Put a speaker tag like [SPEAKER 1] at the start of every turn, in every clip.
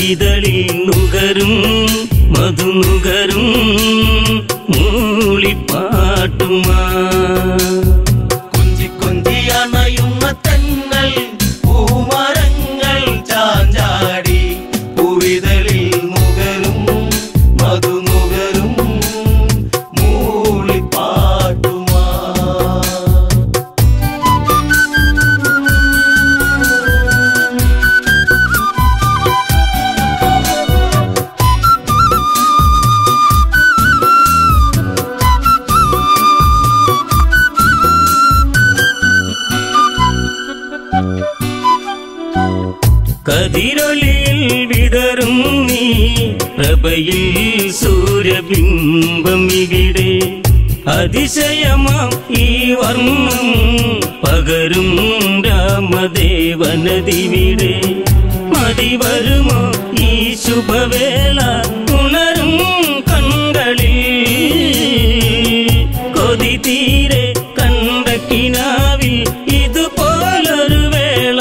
[SPEAKER 1] കവിതളിൽ നുകരും മധു നുകരും മൂളിപ്പാട്ടുമാ
[SPEAKER 2] കൊഞ്ചി കൊഞ്ചി അണയുന്ന തെന്നൽ പൂമരങ്ങൾ ചാഞ്ചാടി പൂവിതളിൽ നുകരും മധു നുകരും മൂളിപ്പാട്ടുമാ
[SPEAKER 1] കതിരൊളിയിൽ വിതറും നീ പ്രഭയിൽ സൂര്യബിംബം ഇവിടെ അതിശയമാം ഈ വർണ്ണം പകരും രാമദേവനദിവിടെ മതി വരുമോ ഈ ശുഭവേള ഉണരും കണ്ണുകളിൽ കൊതി തീരെ കണ്ട കിനാവിൽ ഇതുപോലൊരു വേള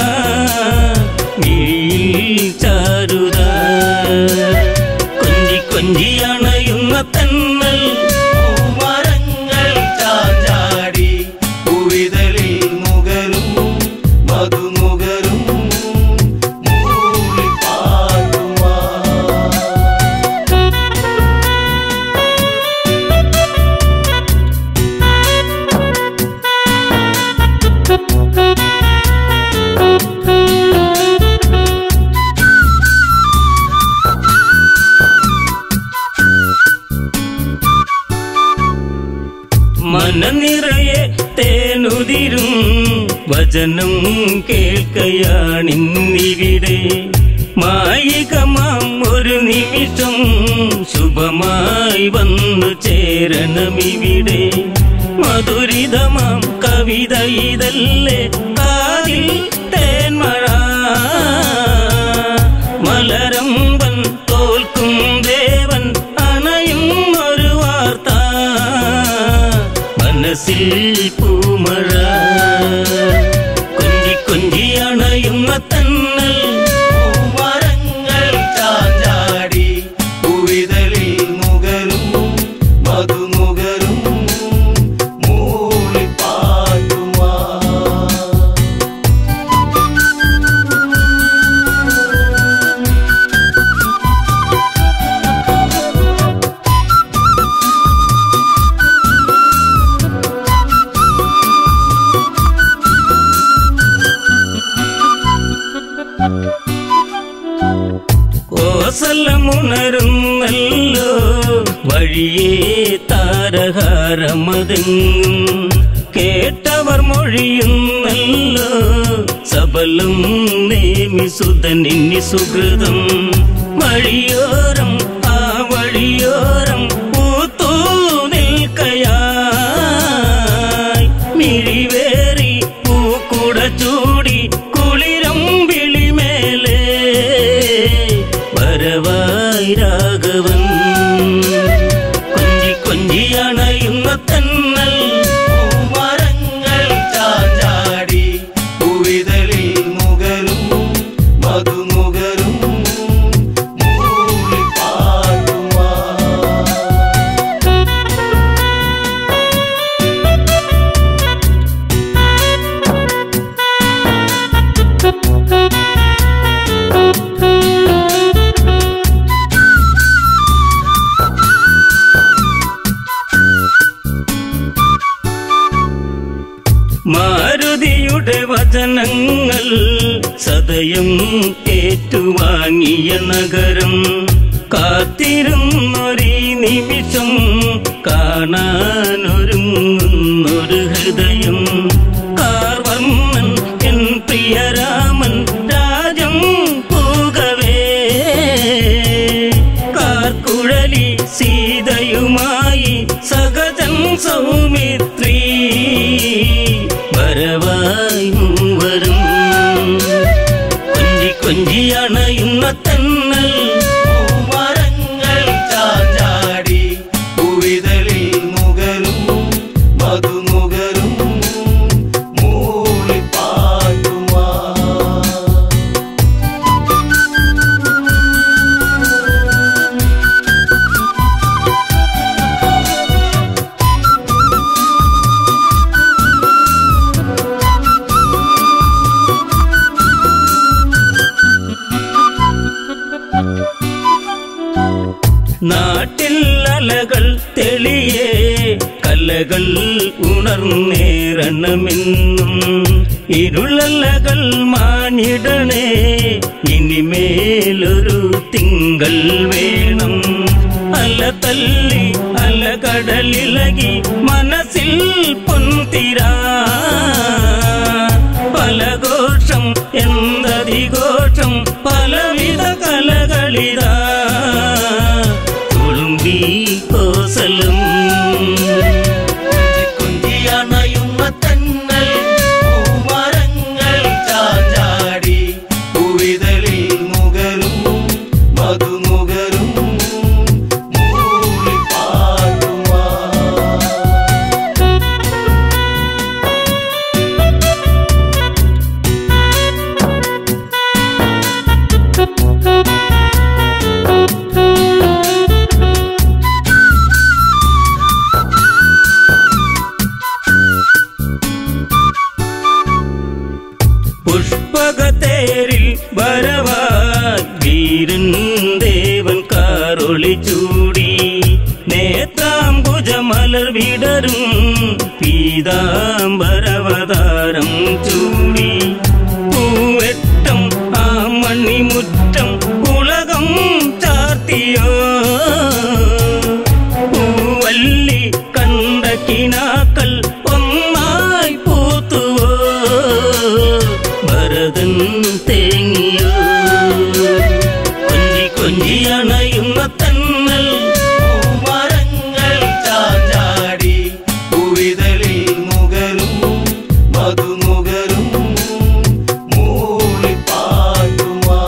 [SPEAKER 1] മിഴിയിൽ ചാരുത കൊഞ്ചി കൊഞ്ചി അണയുന്ന തന്നൽ
[SPEAKER 2] പൂമരങ്ങൾ ചാഞ്ചാടി പൂവിതളിൽ നുകരും മധു നുകരും മൂളിപ്പാട്ടുമാ
[SPEAKER 1] മനനിറയെ തേനുതിരും വചനം കേൾക്കയാണിന്നിവിടെ മായികമാം ഒരു നിമിഷം ശുഭമായി വന്നു ചേരണമിവിടെ മധുരിതമാം കവിത ഇതല്ലേ കാതിൽ തേന്മഴ മലരമ്പൻ തോൽക്കും ദേവൻ അണയും ഒരു വാർത്ത മനസ്സിൽ പൂമഴ കൊഞ്ചി കൊഞ്ചി അണയുന്ന തന്നൽ
[SPEAKER 2] പൂമരങ്ങൾ ചാഞ്ചാടി പൂവിതളിൽ നുകരും മധു നുകരും മൂളിപ്പാട്ടുമാ
[SPEAKER 1] കോസലമുണരുന്നല്ലോ വഴിയേ താരഹാരമതെങ്ങും കേട്ടവർ മൊഴിയുന്നല്ലോ സബലം നേമി സുതനിന്നി സുഹൃതം വഴിയോരം ആ വഴിയോരം പൂത്തൂ നിൽക്കയായി മിഴിവേറി പൂക്കുട ചൂടി കുളിരം വിളിമേലേ വരവായി രാഘവൻ കൊഞ്ചി കൊഞ്ചി അണയുന്ന തന്നൽ
[SPEAKER 2] പൂമരങ്ങൾ ചാഞ്ചാടി പൂവിതളിൽ നുകരും മധു നുകരും മൂളിപ്പാട്ടുമാ
[SPEAKER 1] മാരുതിയുടെ വചനങ്ങൾ സദയം ഏറ്റുവാങ്ങിയ നഗരം കാത്തിരുന്നൊരീ നിമിഷം കാണാനൊരുങ്ങുന്നൊരു ഹൃദയം കാർവർണ്ണൻ എൻ പ്രിയരാമൻ രാജം പോകവേ കാർക്കുഴലി സീതയുമായി സഹജൻ സൗമിത്രി വരവായി മൂവരും കൊഞ്ചി കൊഞ്ചി അണയുന്ന തന്നൽ
[SPEAKER 2] പൂമരങ്ങൾ ചാഞ്ചാടി പൂവിതളിൽ നുകരും മധു നുകരും മൂളിപ്പാട്ടുമാ
[SPEAKER 1] അലകൾ ഉണർന്നേറണമെന്നും ഇരുളലകൾ മാഞ്ഞിടണേ ഇനിമേലൊരു തിങ്കൾ വേണം അല തല്ലി അല കടലിളകി മനസ്സിൽ പൊന്തിരാ പല ഘോഷം എന്തതിഘോഷം പലവിധ കലകളിതാ തുളുമ്പി കോസലും
[SPEAKER 2] കുഞ്ചിയണയുന്ന തന്നൽ പൂമരങ്ങൾ ചാഞ്ചാടി പൂവിതളിൽ മുകരും മധുനുകരും മൂളിപ്പാട്ടുമാ
[SPEAKER 1] പുഷ്പകത്തേരിൽ വരവാൻ വീരൻ ദേവൻ കാറൊളി ചൂടി നേത്രാംബുജമലർ വിടരും പീതാംബരവതാരം ചൂടി പൂവെട്ടം ആ മണിമുറ്റം ഉലകം ചാർത്തിയോ പൂവല്ലി കണ്ട കിനാക്കൾ ഒന്നായി പൂത്തുവോ ഭരതൻ തേങ്ങിയോ കൊഞ്ചി കൊഞ്ചി അണയുന്ന തന്നൽ
[SPEAKER 2] പൂമരങ്ങൾ ചാഞ്ചാടി പൂവിതളിൽ മുകരും മധുനുകരും മൂളിപ്പാട്ടുമാ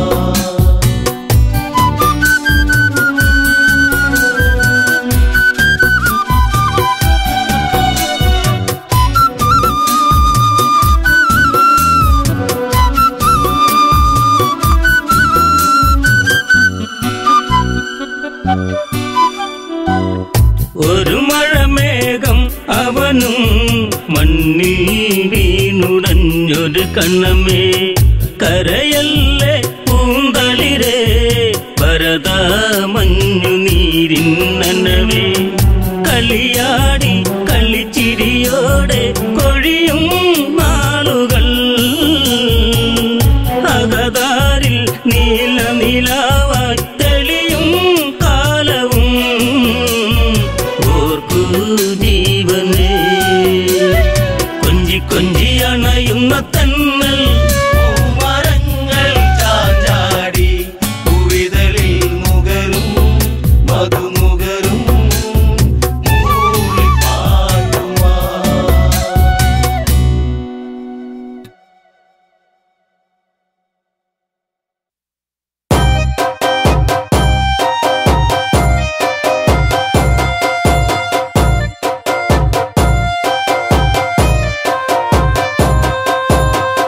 [SPEAKER 1] ഒരു മഴമേഘം അവനും മണ്ണിൽ വീണുടഞ്ഞൊരു കണ്ണമേ കരയല്ലേ പൂന്തളിരേ ഭരത മഞ്ഞു നീരിന്നനവേ കളിയാടി കളിച്ചിരിയോടെ കൊഴിയും നാളുകൾ അകതാരിൽ നീല നിലാവായി തെളിയും കാലവും ഓർക്കൂ ജീവനേ കൊഞ്ചി കൊഞ്ചി അണയുന്ന തന്നൽ
[SPEAKER 2] പൂമരങ്ങൾ ചാഞ്ചാടി പൂവിതളിൽ മുകരും മധുനുകരും മൂളിപ്പാട്ടുമാ
[SPEAKER 3] ും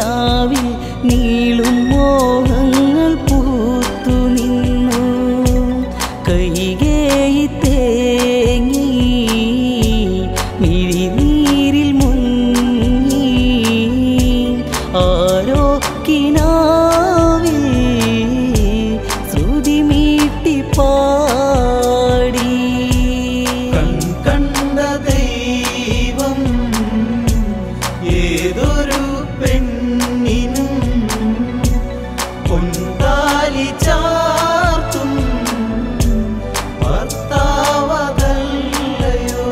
[SPEAKER 3] കിനാവിൽ നീളും മോഹങ്ങൾ പൂത്തു നിന്നു കൈകേയി തേങ്ങി മിഴിനീരിൽ മുങ്ങി ആരോ കിനാവിൽ ശ്രുതി മീട്ടി പാടി
[SPEAKER 2] കൺ കണ്ട ദൈവം ഏതൊരു പെണ്ണിനും പൊന്താലി ചാർത്തും ഭർത്താവതല്ലയോ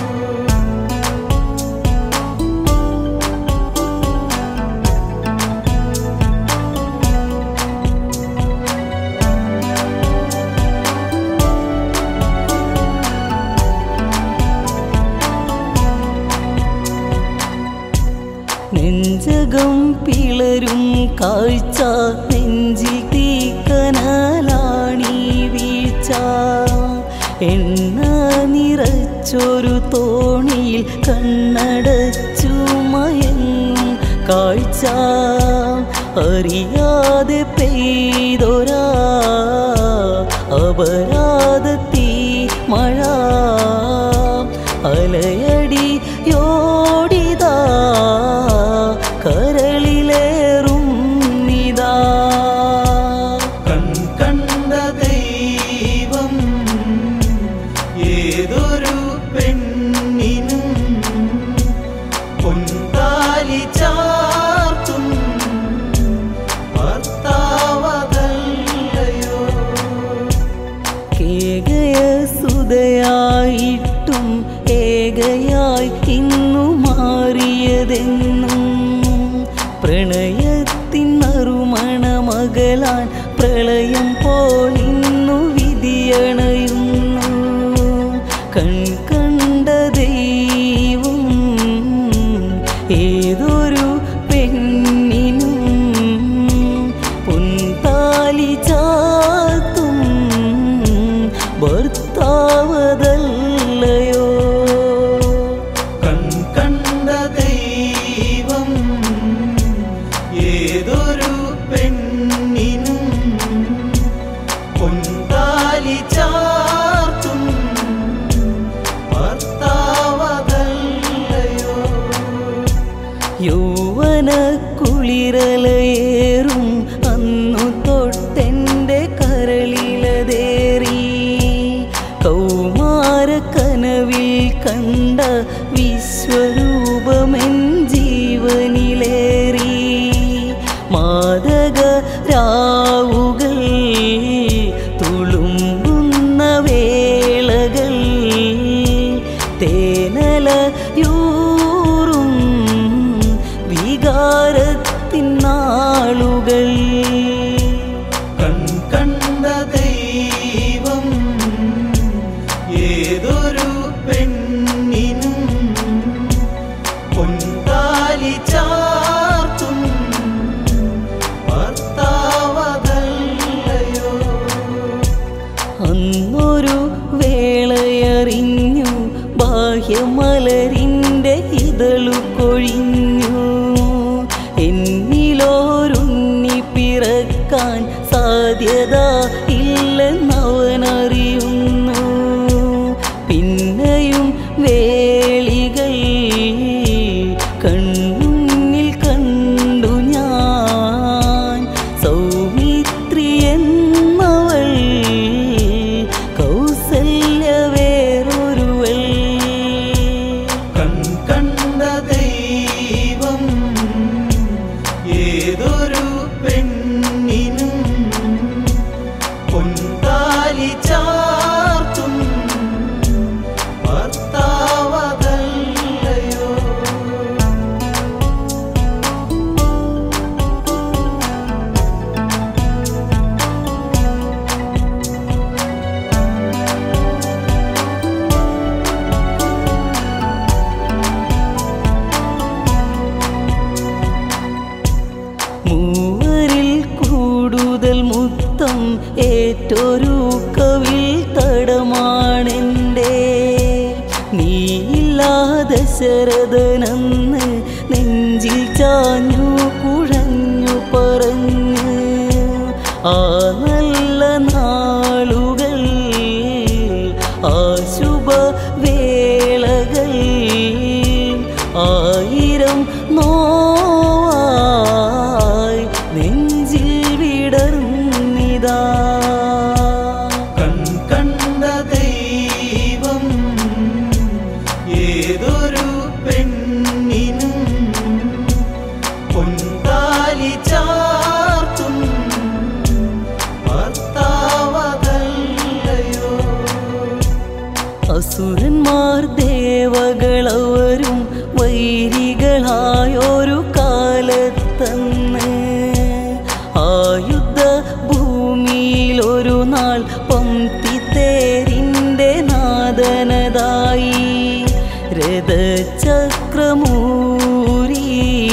[SPEAKER 3] നെഞ്ചകം പിളരും കാഴ്ച നെഞ്ചിൽ തീക്കനലാണീ വീഴ്ച എണ്ണ നിറച്ചൊരു തോണിയിൽ കണ്ണടച്ചു മയങ്ങും കാഴ്ച അറിയാതെ പെയ്തൊരാ അപരാധത്തീ മഴ അലയടി യോടിതാ കരളിലേറും നിതാ
[SPEAKER 2] കൺ കണ്ട ദൈവം ഏതൊരു പെണ്ണിനും പൊന്താലി ചാർത്തും ഭർത്താവതല്ലയോ
[SPEAKER 3] കേകയ സുതയായിട്ടും ഏകയായി ഇന്നു മാറിയതെന്നും പ്രണയത്തിൻ നറുമണ മകളാൻ പ്രളയം പോലിന്നു വിധിയണയുന്നു കൺ കണ്ട ദൈവം ഏതൊരു പെണ്ണിനും പൊന്താലി ചാത്തും ഭർത്താവതല്ലയോ
[SPEAKER 2] കൺ കണ്ട ദൈവം ഏതൊരു പെണ്ണിനും പൊന്താലി ചാർത്തും ഭർത്താവതല്ലയോ
[SPEAKER 3] യൗവന കുളിരലയേറും അന്നു തൊട്ടെൻ്റെ കരളിലതേറി കൗമാര കനവിൽ കണ്ട വിശ്വരൂപമെൻ ജീവനിലേറി മാതക രാവുകൾ തുളുമ്പുന്ന വേളകൾ തേനലയൂറും വികാരത്തിൻ നാളുകൾ
[SPEAKER 2] കൺ കണ്ട ദൈവം ഏതൊരു പെണ്ണിനും പൊന്താലി ചാർത്തും ഭർത്താവതല്ലയോ
[SPEAKER 3] അന്നൊരു വേളയറിഞ്ഞു ബാഹ്യമലരിൻ്റെ ഇതളു കൊഴിഞ്ഞു എന്നിലോരുണ്ണി പിറക്കാൻ സാധ്യത ഇല്ലെന്നവനറിയുന്നു പിന്നെയും വേളികൾ കൺമുന്നിൽ കണ്ടു ഞാൻ സൗമിത്രി എന്നവൾ കൗസല്യ വേറൊരുവൾ
[SPEAKER 2] കൺ കണ്ട ദൈവം ഏതൊരു പെണ്ണിനും പൊന്താലി ചാർത്തും ഭർത്താവതല്ലയോ
[SPEAKER 3] മൂവരിൽ കൂടുതൽ മുത്തം ഏറ്റൊരു കവിൽ തടമാണെൻ്റെ നീയില്ലാതെ ശരദനെന്ന് നെഞ്ചിൽ ചാഞ്ഞു കുഴ അസുരന്മാർ ദേവകളവരും വൈരികളായൊരു കാലത്തന്ന് ആയുധ ഭൂമിയിൽ ഒരു നാൾ പംക്തിത്തേരിൻ്റെ നാദനതായി രഥചക്രമൂരി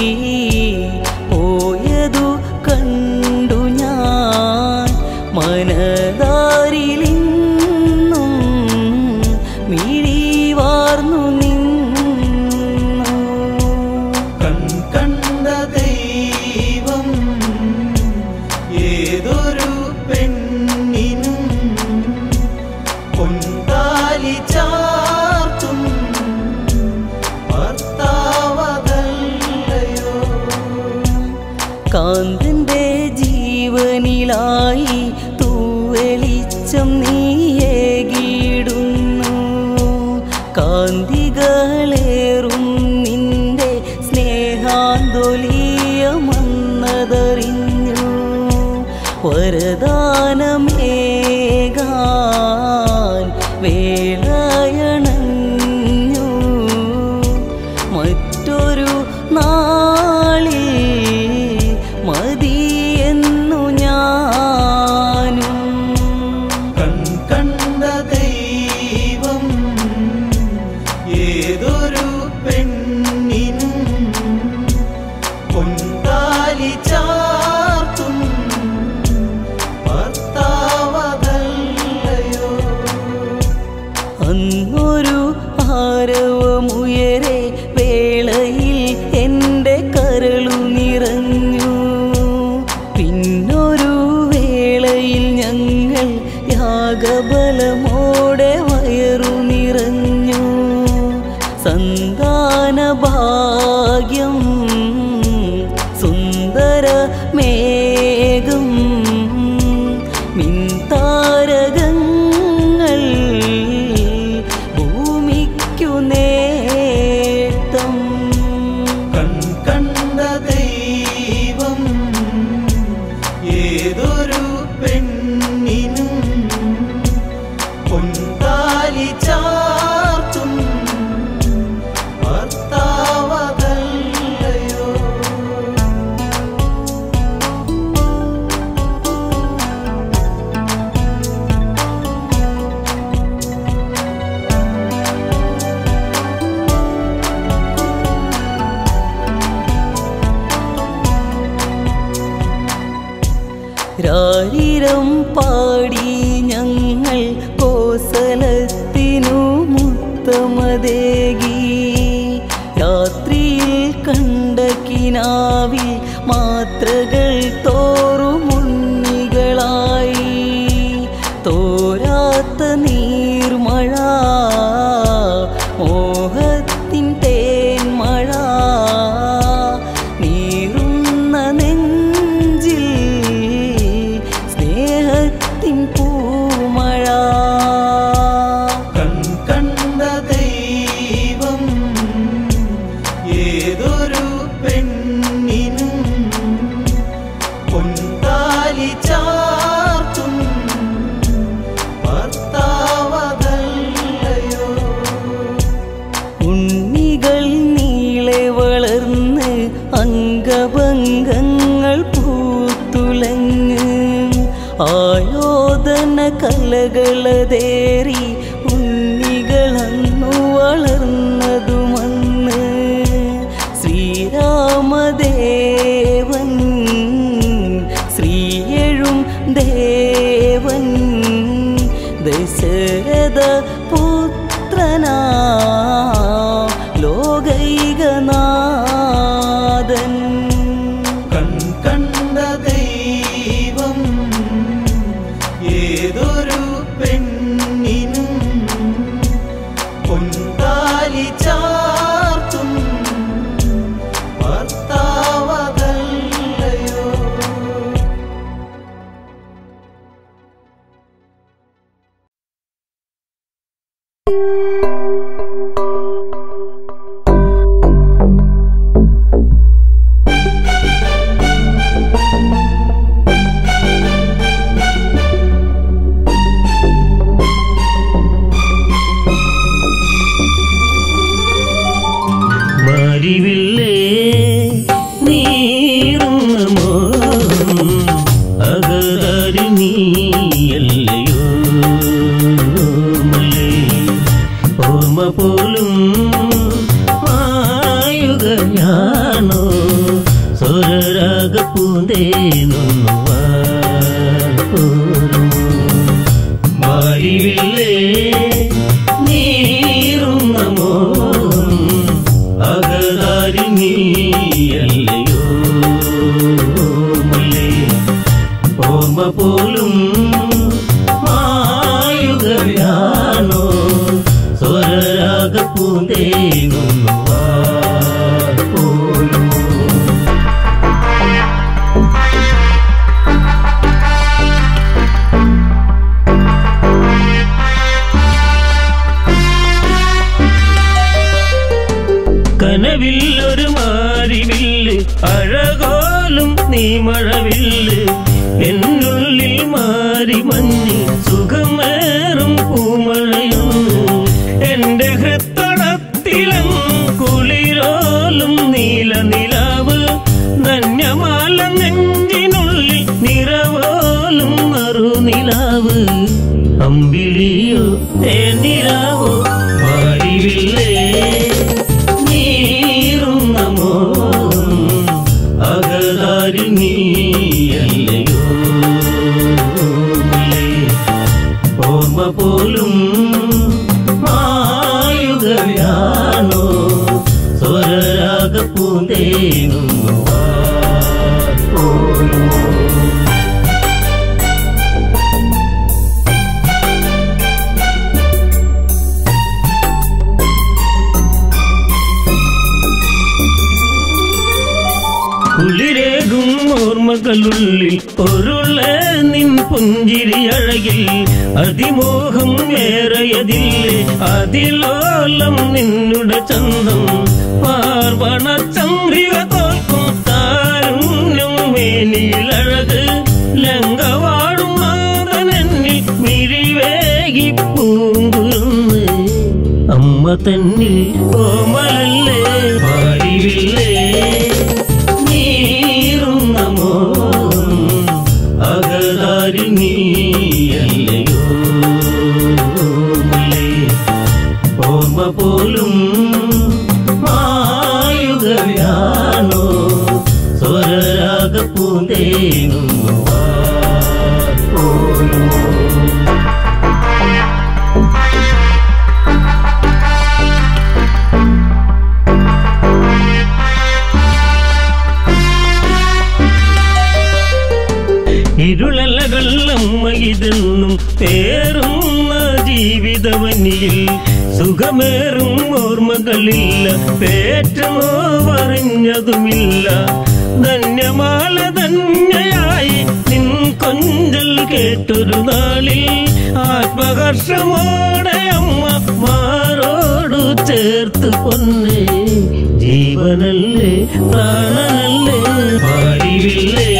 [SPEAKER 3] പോയതു കണ്ടു ഞാൻ മനതാരിലിന്നും മിഴിവാർന്നു നിന്നു
[SPEAKER 2] കൺ കണ്ട ദൈവം ഏതൊരു പെണ്ണിനും പൊന്താലി ചാർത്തും ഭർത്താവതല്ലയോ
[SPEAKER 3] കാന്തന്റെ ജീവനിലായി തൂവെളിച്ചം നീയേകിടുന്നു കാന്തികളേറും നിന്റെ സ്നേഹാന്തോലീയമന്നതറിഞ്ഞു വരദാനമേകാൻ വേളയണഞ്ഞു മറ്റൊരു നാളിൽ മതിയെന്നു ഞാനും
[SPEAKER 2] കൺ കണ്ട ദൈവം ഏതൊരു പെണ്ണിനും പൊന്താലി ചാർത്തും ഭർത്താവതല്ലയോ
[SPEAKER 3] അന്നൊരു ആരവമുയരെ വേളയിൽ എൻ്റെ കരളു നിറഞ്ഞു പിന്നൊരു വേളയിൽ ഞങ്ങൾ യാഗബലമോടെ വയറു നിറഞ്ഞു സന്താന ഭാഗ്യം സുന്ദരമേഘം മിൻതാരകങ്ങൾ ഭൂമിക്കു നേട്ടം
[SPEAKER 2] കൺ കണ്ട ദൈവം ഏതൊരു പെണ്ണിനും പൊന്താലി ചാർത്തും ഭർത്താവതല്ലയോ
[SPEAKER 3] രാരിരം പാടി ഞങ്ങൾ കോസലത്തിനു മുത്തമതേകി രാത്രിയിൽ കണ്ട കിനാവിൽ മാത്രകൾ തോറും ഉണ്ണികളായി തോരാത്ത നീർമഴ മോഹത്തിൻ തേന്മഴ നീറുന്ന നെഞ്ചിൽ സ്നേഹത്തിൻ പൂമഴ
[SPEAKER 2] കൺ കണ്ട ദൈവം ഏതൊരു പെണ്ണിനും പൊന്താലി ചാർത്തും ഭർത്താവതല്ലയോ
[SPEAKER 3] ഉണ്ണികൾ നീളെ വളർന്ന് അംഗഭംഗങ്ങൾ പൂത്തുലങ്ങ് ആയോധന കലകളതേറി ഉണ്ണികളന്നു വളർന്നതുമന്ന് ശ്രീരാമദേവൻ ശ്രീയഴും ദേവൻ ദശരഥ പുത്രനാ ലോകൈകനാഥൻ
[SPEAKER 2] കൺ കണ്ട ദൈവം ഏതൊരു പെണ്ണിനും
[SPEAKER 1] പൂന്തേനുവാൻ പോരുമോ മാരിവില്ലേ നീറുന്ന മോഹം അകതാരി നീയല്ലയോ മലേ ഓർമ്മ പോലും മായുകയാണോ സ്വരരാഗ പൂന്തേനുവാൻ പോരുമോ കനവിൽ ഒരു മാരിവില്ല് അഴകോലും നീ മഴവില്ല് എന്നുള്ളിൽ മാറി മഞ്ഞ് സുഖമേറും പൂമഴയൊന്ന് എന്റെ ഹൃത്തടത്തിലും കുളിരോലും നീല നിലാവ് ധന്യമാല നെഞ്ചിനുള്ളിൽ നിറവോലും നറുനിലാവ് അമ്പിളിയോ തേനിലാവോ മാറിവില്ലേ നീറുന്ന മോഹം അകതാരി നീയല്ലയോ മലേ ഓർമ്മ പോലും മായുകയാണോ സ്വരരാഗ പൂന്തേനുവാൻ പോരുമോ കുളിരേകും ഓർമ്മകളുള്ളിൽ ഒരുള്ള നിൻ പുഞ്ചിരി അഴകിൽ അതിമോഹം ഏറയതില്ലേ അതിലോലം നിന്നുടെ ചന്തം പാർവണ ചന്ദ്രിക തോൽക്കും താരുണ്യം മേനിലഴക് ലങ്കവാടും നാഥനെന്നിൽ മിഴിവേകി പൂങ്കുരുന്ന് അമ്മ തന്നിൽ കോമലല്ലേ പാടിവില്ലേ നീറുന്ന മോഹം അകതാരി നീയല്ലയോ മലേ ഓർമ്മ പോലും മായുകയാണോ സ്വരരാഗ പൂന്തേനുവാൻ പോരുമോ ഇരുളലകൾ അമ്മ ഇതെന്നും പേറുന്ന ജീവിതവനിയിൽ സുഖമേറും ഓർമ്മകളില്ല പേറ്റമോ പറഞ്ഞതുമില്ല ധന്യമാല ധന്യയായി നിൻ കൊഞ്ചൽ കേട്ടൊരു നാളിൽ ആത്മഹർഷമോടെ അമ്മ മാറോടു ചേർത്ത് പൊന്നേ ജീവനല്ലേ പ്രാണനല്ലേ പാടിവില്ലേ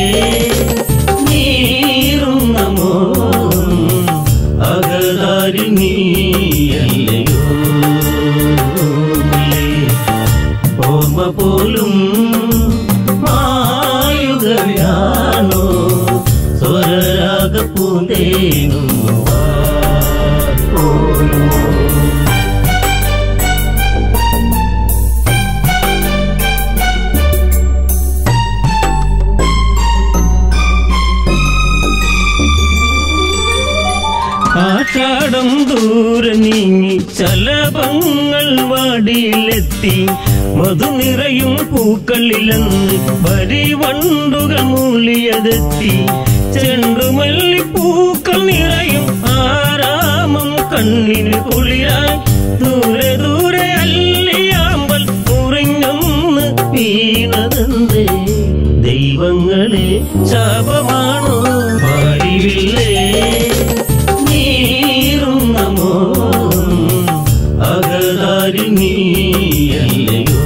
[SPEAKER 1] നീറുന്ന മോഹം അകതാരി നീയല്ലയോ മലേ ഓർമ്മ പോലും മായുകയാണോ സ്വരരാഗ പൂന്തേനുവാൻ പോരുമോ ആഷാഢം ദൂരെ നീങ്ങി ചലപങ്ങൾ വാടിയിലെത്തി മധു നിറയും പൂക്കളിലെന്ന് വരിവണ്ടുകൾ മൂളിയതെത്തി ചെണ്ടുമല്ലി പൂക്കൾ നിറയും ആരാമം കണ്ണിന് കുളിരായി ദൂരെ ദൂരെ അല്ലിയാമ്പൽ മുറിഞ്ഞൊന്ന് വീണതെന്തേ ദൈവങ്ങളെ ശാപമാണോ പാടിവില്ലേ നീറുന്ന മോഹം അകതാരി നീയല്ലയോ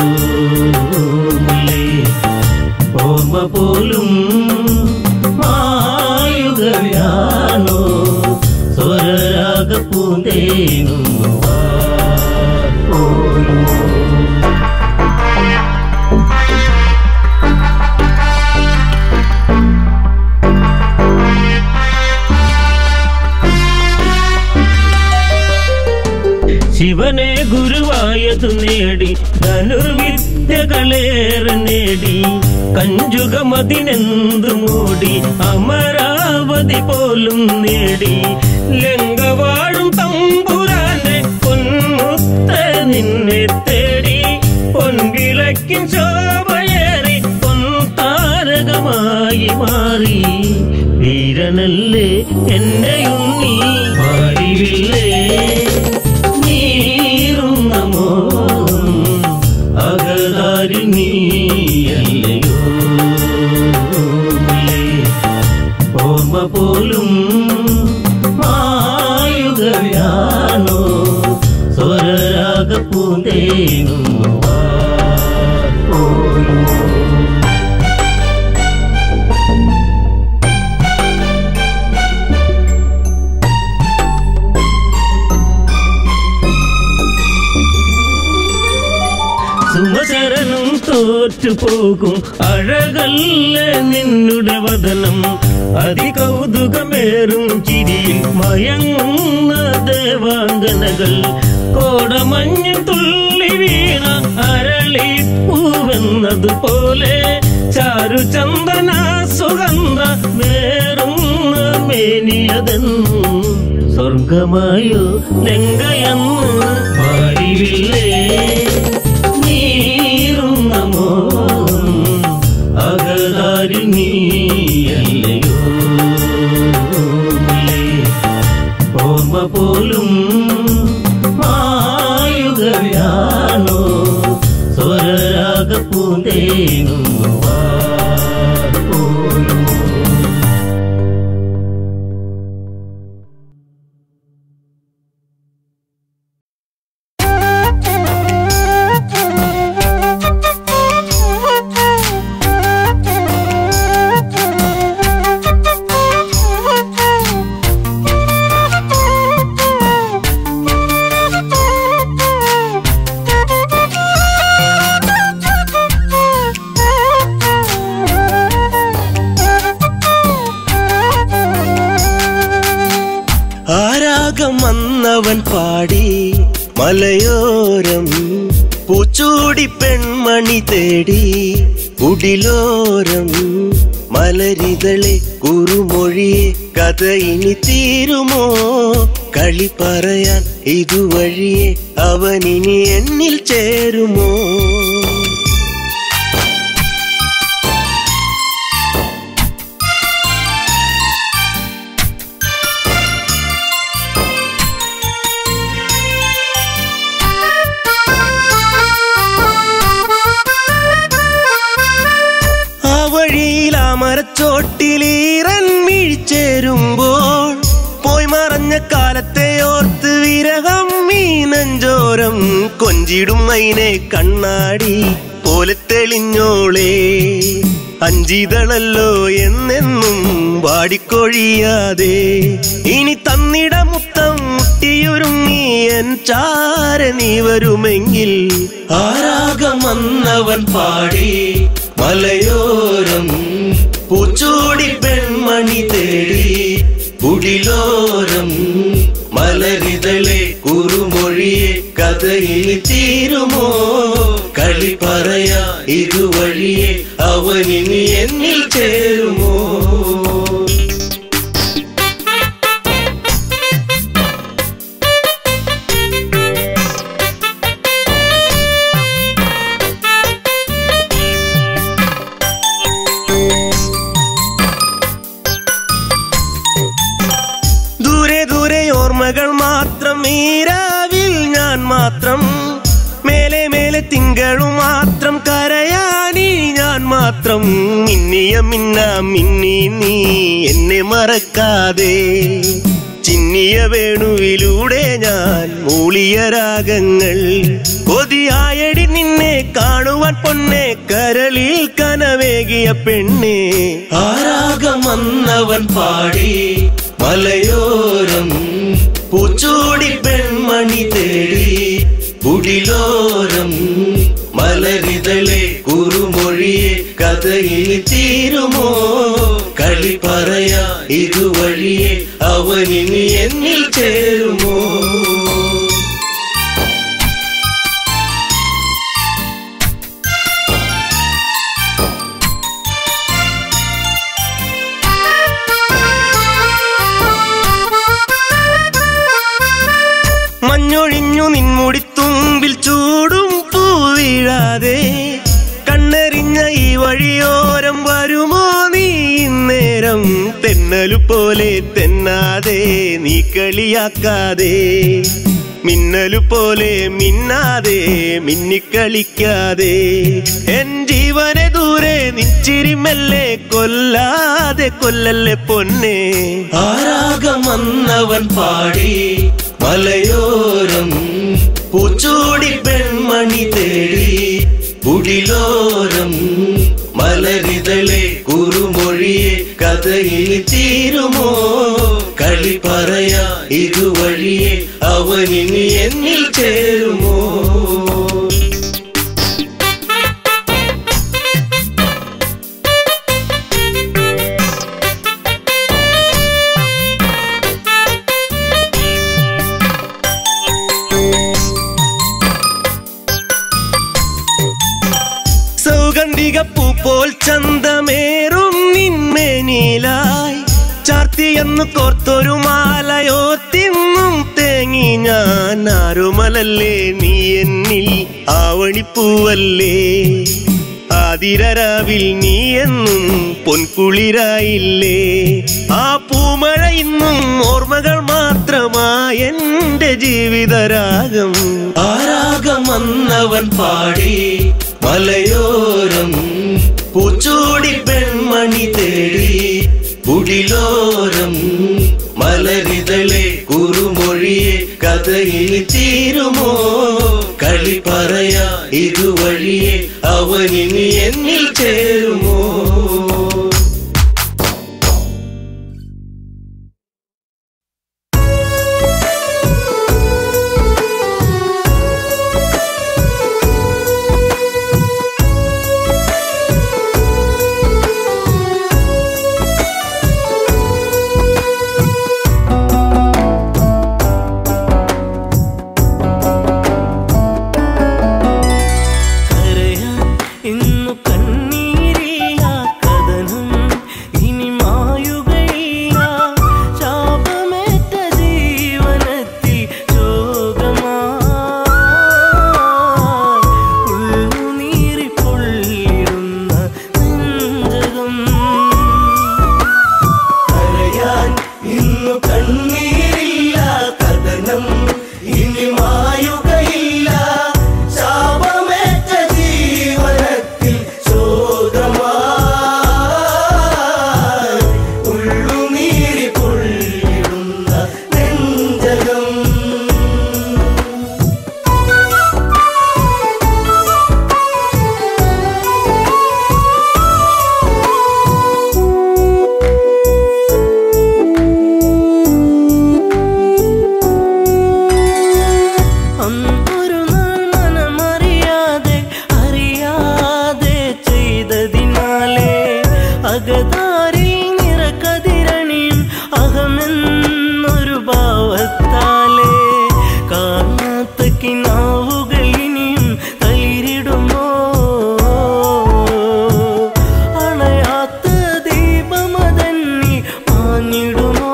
[SPEAKER 1] മലേ ഓർമ്മ പോലും മായുകയാണോ സ്വരരാഗ പൂന്തേനുവാൻ പോരുമോ ശിവനെ ഗുരുവായതു നേടി ധനുർവിദ്യകളേറെ നേടി കഞ്ചുകമതിനെന്തു മൂടി അമരാവതി പോലും നേടി ലങ്കവാഴും തമ്പുരാന്റെ പൊന്മുത്ത നിന്നെ തേടി പൊൻവിളക്കിൻ ശോഭയേറി പൊൻതാരകമായി മാറി വീരനല്ലേ എന്റെ ഉണ്ണി പാടിവില്ലേ നീറും നമോ അകതാരി നീയല്ലയോ ഓർമ്മ പോലും മായുകയാണോ സ്വരരാഗ പൂന്തേങ്ങുന്നു പോലും സുമചരനും തോറ്റുപോകും അഴകല്ല നിന്നുടെ വദനം അതികൗതുകമേറും ചിരിയിൽ മയങ്ങുന്ന ദേവാംഗനകൾ കോടമഞ്ഞ് തുള്ളി വീണ അരളിപ്പൂവെന്നതുപോലെ ചാരു ചന്ദന സുഗന്ധ വേറുന്ന മേനിയതെന്നും സ്വർഗമായോ ലങ്കയെന്ന് പാടിവില്ലേ നീറും നമോ അകതാരി നീയല്ലയോ ഓർമ്മ പോലും മായുകയാണോ സ്വരരാഗ പൂന്തേങ്ങുന്നു പോലും
[SPEAKER 4] ആരാഗം വന്നവൻ പാടി മലയോരം പൂച്ചൂടി പെൺമണി തേടി കുടിലോരം മലരിതളെ കുറുമൊഴിയെ കഥ ഇനി തീരുമോ കളി പറയാൻ ഇതുവഴിയെ അവനിനി എന്നിൽ ചേരുമോ ആ വഴിയിൽ ആ മരച്ചോട്ടിലീറൻ മിഴിച്ചേരുമ്പോൾ പോയി മറഞ്ഞ കാലത്തെ ഓർത്ത് വിരഹം ഈ നെഞ്ചോരം കൊഞ്ചിടും മൈനെ കണ്ണാടി പോലെ തെളിഞ്ഞോളേ അഞ്ചിതളല്ലോ എന്നെന്നും വാടിക്കൊഴിയാതെ ഇനി തന്നിട മുത്തം മുട്ടിയൊരുങ്ങി എൻ ചാര നീ വരുമെങ്കിൽ ആരാഗം വന്നവൻ പാടി മലയോരം പൂച്ചൂടി പെൺമണി തേടി കുടിലോരം മലരിതളെ കുറുമൊഴിയെ കഥയിൽ തീരുമോ കളി പറയാ ഇതുവഴിയെ അവനിനി എന്നിൽ ചേരുമോ ദൂരെ ദൂരെ ഓർമ്മകൾ മാത്രം ഈരാവിൽ ഞാൻ മാത്രം മേലെ മേലെ തിങ്കളും മാത്രം കരയാനി ഞാൻ മാത്രം മിന്നിയ മിന്ന മിന്നി നീ എന്നെ മറക്കാതെ ചിന്നിയ വേണുവിലൂടെ ഞാൻ മൂളിയ രാഗങ്ങൾ കൊതിയായടി നിന്നെ കാണുവാൻ പൊന്നെ കരളിൽ കനവേകിയ പെണ്ണെ ആരാഗം വന്നവൻ പാടി മലയോരം പൂച്ചൂടി പെൺമണി തേടി കുടിലോരം മലരിതളെ കുറുമൊഴിയെ കഥയിൽ തീരുമോ കളി പറയാ ഇതുവഴിയെ അവനിനി എന്നിൽ ചേരുമോ മഞ്ഞൊഴിഞ്ഞു നിൻമുടിത്തുമ്പിൽ ചൂടും പൂ വീഴാതെ കണ്ണെറിഞ്ഞ ഈ വഴിയോരം വരുമോ നീ ഇന്നേരം തെന്നലു പോലെ തെന്നാതെ നീ കളിയാക്കാതെ മിന്നലു പോലെ മിന്നാതെ മിന്നിക്കളിക്കാതെ എൻ ജീവനെ ദൂരെ നിച്ചിരിമല്ലേ കൊല്ലാതെ കൊല്ലല്ലേ പൊന്നെ ആരാഗമന്നവൻ പാടി മലയോരം പൂച്ചൂടി പെൺമണി തേടി കുടിലോരം മലരിതളെ കുറുമൊഴിയെ കഥയിൽ തീരുമോ കളി പറയാ ഇതുവഴിയെ അവനിനി എന്നിൽ ചേരുമോ സൗഗന്ധിക പൂ പോൽ ചന്തമേറും നിന്മേനിലായി ചാർത്തിയെന്ന് കോർത്തൊരു മാലയോ തിന്നും തേങ്ങി ഞാൻ ആരുമലല്ലേ നീ എന്നിൽ ആവണിപ്പൂവല്ലേ ആതിരരാവിൽ നീ എന്നും പൊൻകുളിരായില്ലേ ആ പൂമഴ ഇന്നും ഓർമ്മകൾ മാത്രമായി എന്റെ ജീവിതരാഗം ആരാഗമന്നവൻ പാടി മലയോരം പൂച്ചൂടി പെൺമണി തേടി കുടിലോരം മലരിതളെ കുറുമൊഴിയെ കഥയിൽ തീരുമോ കളി പറയാ ഇതുവഴിയെ അവനിനി എന്നിൽ ചേരുമോ
[SPEAKER 3] കരയാൻ ഇന്നു കണ്ണീരില്ല കഥനം ഇനി മായുകയില്ല ശാപമേറ്റ ജീവനത്തിൽ ശോകമായി ഉള്ളുനീറി പൊള്ളിടുന്ന നെഞ്ചകം
[SPEAKER 4] കരയാൻ ഇന്നു കണ്ണീരില്ല കഥനം ഇനി മായുകയില്ല ശാപമേറ്റ ജീവനത്തിൽ ശോകമായി ഉള്ളുനീരി പൊള്ളിടുന്ന നെഞ്ചകം
[SPEAKER 3] അന്നൊരു നാൾ മനമറിയാതെ അറിയാതെ ചെയ്തതിനാലേ അകതാരിൽ നിറക്കതിരണിയും അഹമെന്നൊരു ഭാവത്താലേ കാണാത്ത കിനാവുകൾ ഇനിയും തളിരിടുമോ അണയാത്ത ദീപമതന്നി മാഞ്ഞിടുമോ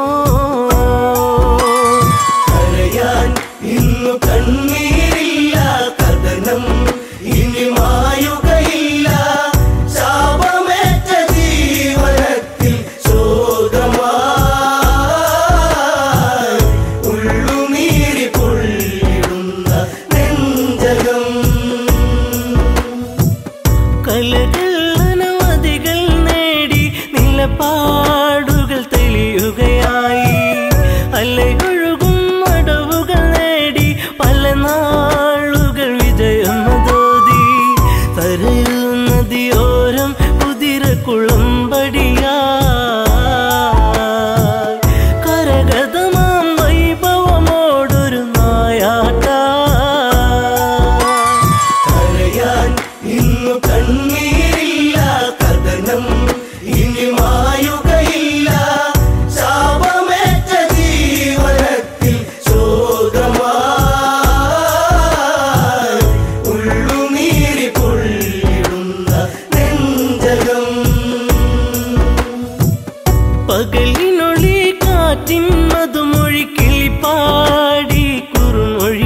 [SPEAKER 4] കരയാൻ ഇന്നു കണ്ണീരില്ല കഥനം ഇനി മായുകയില്ല ശാപമേറ്റ ജീവനത്തിൽ ശോകമായി ഉള്ളുനീരി പൊള്ളിടുന്ന നെഞ്ചകം
[SPEAKER 3] കലകൾ അനവധികൾ നേടി നിലപാടുകൾ തെളിയുകയായി അലയൊഴുകും അടവുകൾ നേടി പല നാളുകൾ വിജയമതോതി തരയൂ നദിയോരം കുതിര കുളമ്പടിയാ കരഗതമാം വൈഭവമോടൊരു നായാട്ട
[SPEAKER 4] കരയാൻ ഇന്നു കണ്ണീരില്ല കഥനം ഇനി മായുകയില്ല ശാപമേറ്റ ജീവനത്തിൽ ശോകമായി ഉള്ളുനീരി പൊള്ളിടുന്ന നെഞ്ചകം
[SPEAKER 3] പകലിനൊളി കാറ്റിൻ മധുമൊഴി കിളിപ്പാടി കുറുമൊഴി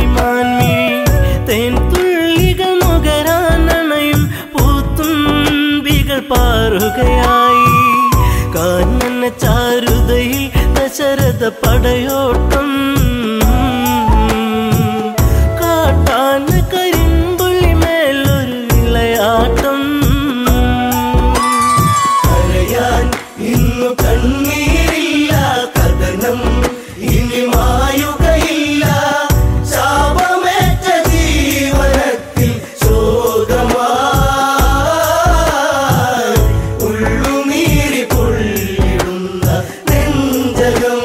[SPEAKER 3] പടയോട്ടം കാട്ടാന കരിമ്പുള്ളി മേലൊരു വിളയാട്ടം
[SPEAKER 4] കരയാൻ ഇന്നു കണ്ണീരില്ല കഥനം ഇനി മായുകയില്ല ശാപമേറ്റ ജീവനത്തിൽ ശോകമായി ഉള്ളുനീരി പൊള്ളിടുന്ന നെഞ്ചകം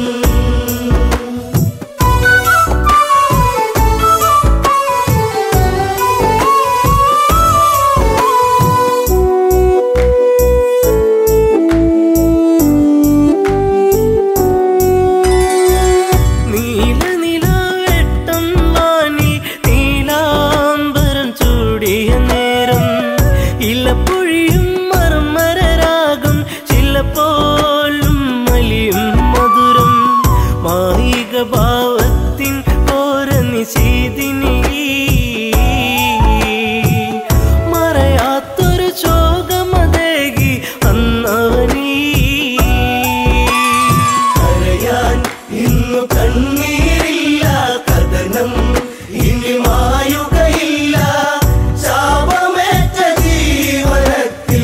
[SPEAKER 3] നീല നിലാവെട്ടം വാനി നീലാംബരം ചൂടിയ നേരം ഇലപ്പൊഴിയും മർമരരാഗം ചിലപ്പോലും മലിയും മധുരം മായിക ഭാവത്തിൻ ഓര നിശീതിനി മറയാത്തൊരു ശോകമതേകി അന്നവനീ
[SPEAKER 4] കരയാൻ ഇന്നു കണ്ണീരില്ല കഥനം ഇനി മായുകയില്ല ശാപമേറ്റ ജീവനത്തിൽ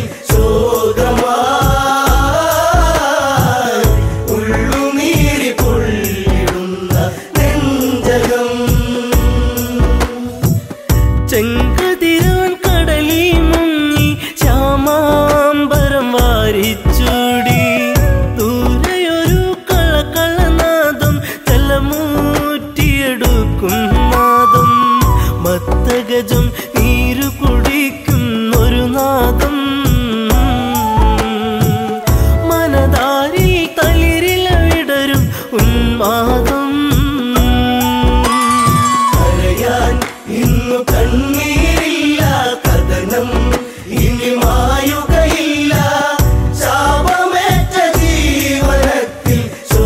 [SPEAKER 4] ശോകമായി ഉള്ളുനീരി പൊള്ളിടുന്ന നെഞ്ചകം
[SPEAKER 3] ചെങ്കതിരാൻ കടലിൽ മുങ്ങി ശ്യാമാംബരം വാരിച്ചൂടി ദൂരെയൊരു കളകളനാദം തലമൂറ്റിയെടുക്കും നാദം മത്തഗജം നീരു കുടിക്കും ഒരു നാദം മനതാരിൽ തളിരില വിടരും ഉന്മാദം
[SPEAKER 4] കരയാൻ ഇന്നു കണ്ണീരില്ല കഥനം ഇനി മായുകയില്ല ശാപമേറ്റ ജീവനത്തിൽ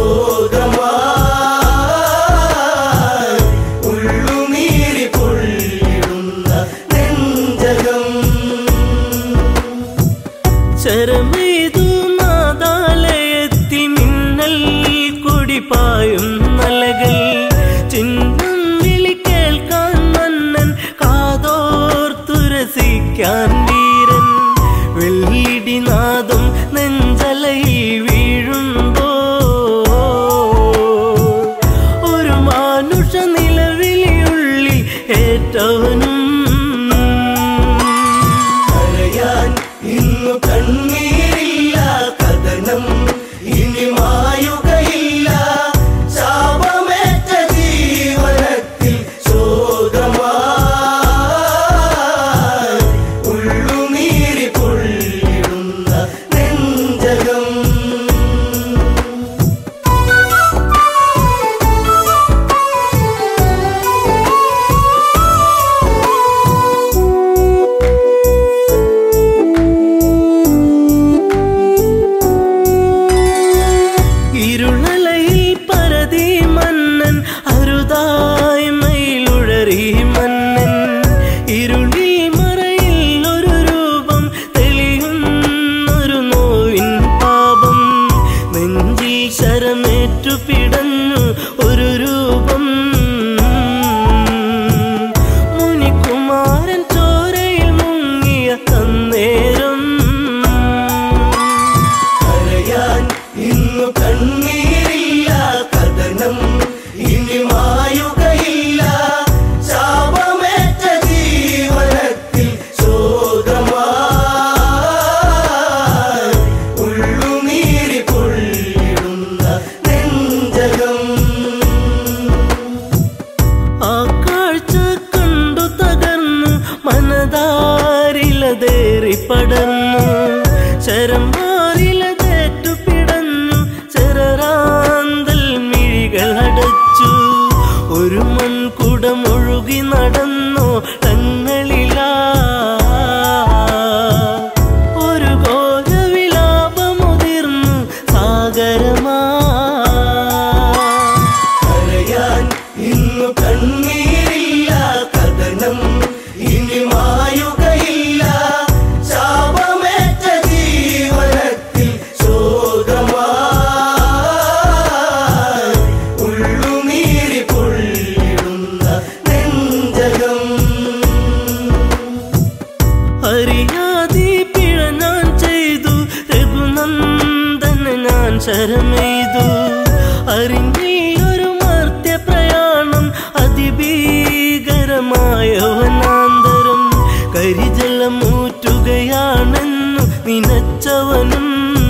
[SPEAKER 4] ശോകമായി ഉള്ളുനീരി പൊള്ളിടുന്ന നെഞ്ചകം
[SPEAKER 3] ശരമേതു നാദാലയത്തിൽ മിന്നൽ കുടിപ്പായും നലകൾ ചിഹ്നം വിളി കേൾക്കാൻ മന്നൻ കാതോർത്തുരസിക്കാൻ വീരൻ വെള്ളിടി നാദം നെഞ്ചലയിൽ വീഴുമ്പോ ഒരു മാനുഷ നിലവിളിയുള്ളിൽ ഏറ്റവനും
[SPEAKER 4] കരയാൻ ഇന്നു കണ്ണീരില്ല കഥനം ഇനി മായുകയില്ല ശാപമേറ്റ ജീവനത്തിൽ ശോകമായി ഉള്ളുനീരി പൊള്ളിടുന്ന നെഞ്ചകം
[SPEAKER 3] ഇരുളലയിൽ പരതി മന്നൻ അരുതായ് മയിലുഴറി മന്നൻ ഇരുളിൽ മറയിൽ ഒരു രൂപം തെളിയുന്നൊരു നോവിൻ പാപം നെഞ്ചിൽ ശരമേറ്റു പിടഞ്ഞു ഒരു രൂപം മുനികുമാരൻ ചോരയിൽ മുങ്ങിയ അന്നേരം
[SPEAKER 4] കരയാൻ ഇന്നു കണ്ണീരില്ല കഥനം ഇനി മായുകയില്ല ശാപമേറ്റ ജീവനത്തിൽ ശോകമായി ഉള്ളുനീരി പൊള്ളിടുന്ന നെഞ്ചകം
[SPEAKER 3] ആ കാഴ്ച കണ്ടു തകർന്നു മനതാരിലതേറി പടർന്നു ശരം മാറിലതേറ്റു പിടഞ്ഞു ചെറാൻ ശരമെയ്തു അറിഞ്ഞില്ലൊരു മർത്യ പ്രയാണം അതിഭീകരമായ വനാന്തരം കരിജലം ഊറ്റുകയാണെന്നു നിനച്ചവനും